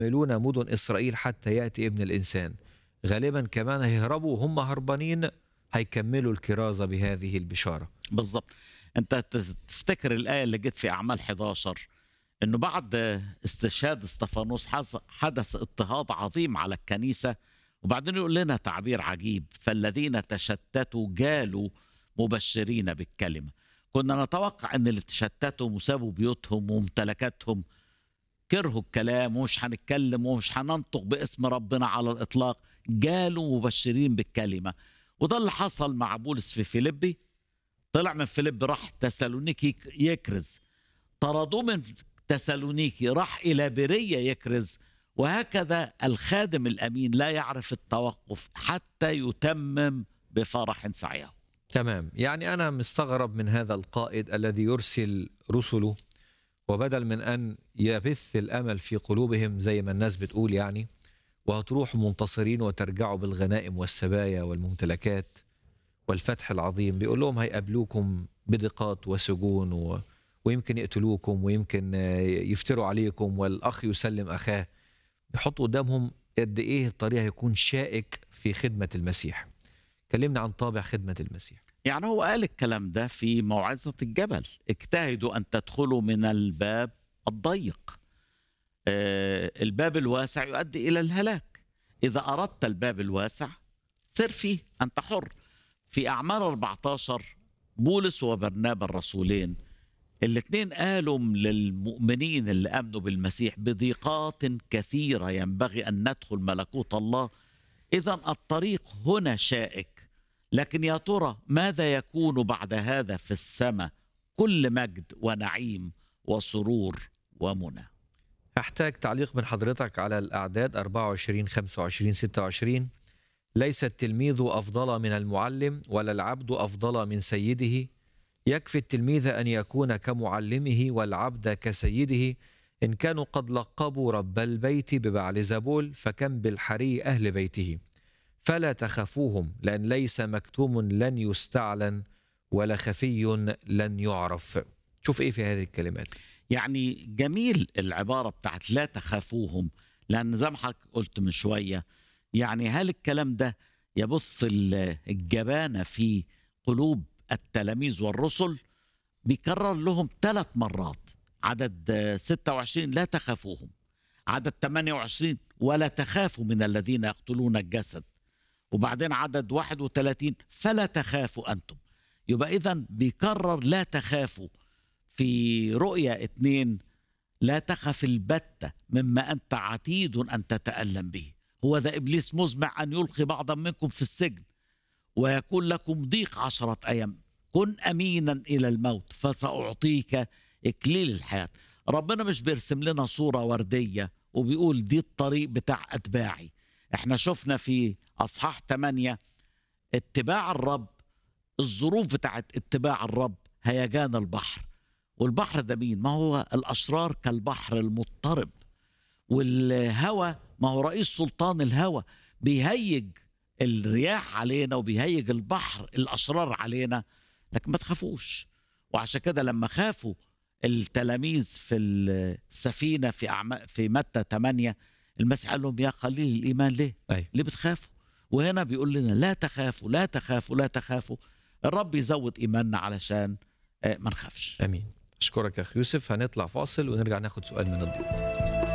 يحملون مدن إسرائيل حتى يأتي ابن الإنسان غالبا كمان هيهربوا وهم هربانين هيكملوا الكرازة بهذه البشارة بالظبط انت تس- تفتكر الايه اللي جت في اعمال 11 انه بعد استشهاد استفانوس حص- حدث اضطهاد عظيم على الكنيسه وبعدين يقول لنا تعبير عجيب فالذين تشتتوا جالوا مبشرين بالكلمه كنا نتوقع ان اللي تشتتوا وسابوا بيوتهم وممتلكاتهم كرهوا الكلام ومش هنتكلم ومش هننطق باسم ربنا على الاطلاق جالوا مبشرين بالكلمه وده اللي حصل مع بولس في فيليبي طلع من فيليب راح تسالونيكي يكرز طردوه من تسالونيكي راح الى بريه يكرز وهكذا الخادم الامين لا يعرف التوقف حتى يتمم بفرح سعيه تمام يعني أنا مستغرب من هذا القائد الذي يرسل رسله وبدل من أن يبث الأمل في قلوبهم زي ما الناس بتقول يعني وهتروحوا منتصرين وترجعوا بالغنائم والسبايا والممتلكات والفتح العظيم بيقول لهم هيقابلوكم بضيقات وسجون و... ويمكن يقتلوكم ويمكن آه، يفتروا عليكم والأخ يسلم أخاه بيحط قدامهم قد إيه الطريق هيكون شائك في خدمة المسيح كلمنا عن طابع خدمة المسيح يعني هو قال الكلام ده في موعظة الجبل اجتهدوا أن تدخلوا من الباب الضيق آه، الباب الواسع يؤدي إلى الهلاك إذا أردت الباب الواسع سر فيه أنت حر في أعمال 14 بولس وبرنابا الرسولين الاثنين قالوا للمؤمنين اللي آمنوا بالمسيح بضيقات كثيرة ينبغي أن ندخل ملكوت الله إذا الطريق هنا شائك لكن يا ترى ماذا يكون بعد هذا في السماء كل مجد ونعيم وسرور ومنى أحتاج تعليق من حضرتك على الأعداد 24 25 26 ليس التلميذ أفضل من المعلم ولا العبد أفضل من سيده يكفي التلميذ أن يكون كمعلمه والعبد كسيده إن كانوا قد لقبوا رب البيت ببعل زبول فكم بالحري أهل بيته فلا تخافوهم لأن ليس مكتوم لن يستعلن ولا خفي لن يعرف شوف إيه في هذه الكلمات يعني جميل العبارة بتاعت لا تخافوهم لأن زي ما حضرتك قلت من شوية يعني هل الكلام ده يبث ال- الجبانة في قلوب التلاميذ والرسل بيكرر لهم ثلاث مرات عدد آه، 26 لا تخافوهم عدد 28 ولا تخافوا من الذين يقتلون الجسد وبعدين عدد 31 فلا تخافوا أنتم يبقى إذا بيكرر لا تخافوا في رؤيا اتنين لا تخف البتة مما أنت عتيد أن تتألم به هو ذا إبليس مزمع أن يلقي بعضا منكم في السجن ويكون لكم ضيق عشرة أيام كن أمينا إلى الموت فسأعطيك إكليل الحياة ربنا مش بيرسم لنا صورة وردية وبيقول دي الطريق بتاع أتباعي احنا شفنا في أصحاح 8 اتباع الرب الظروف بتاعت اتباع الرب هيجان البحر والبحر ده مين ما هو الأشرار كالبحر المضطرب والهوى ما هو رئيس سلطان الهوى بيهيج الرياح علينا وبيهيج البحر الأشرار علينا لكن ما تخافوش وعشان كده لما خافوا التلاميذ في السفينة في أعما في متى 8 المسيح قال لهم يا قليل الإيمان ليه؟ أي. ليه بتخافوا؟ وهنا بيقول لنا لا تخافوا لا تخافوا لا تخافوا الرب يزود إيماننا علشان آه، ما نخافش امين اشكرك يا اخ يوسف هنطلع فاصل ونرجع ناخد سؤال من الضيوف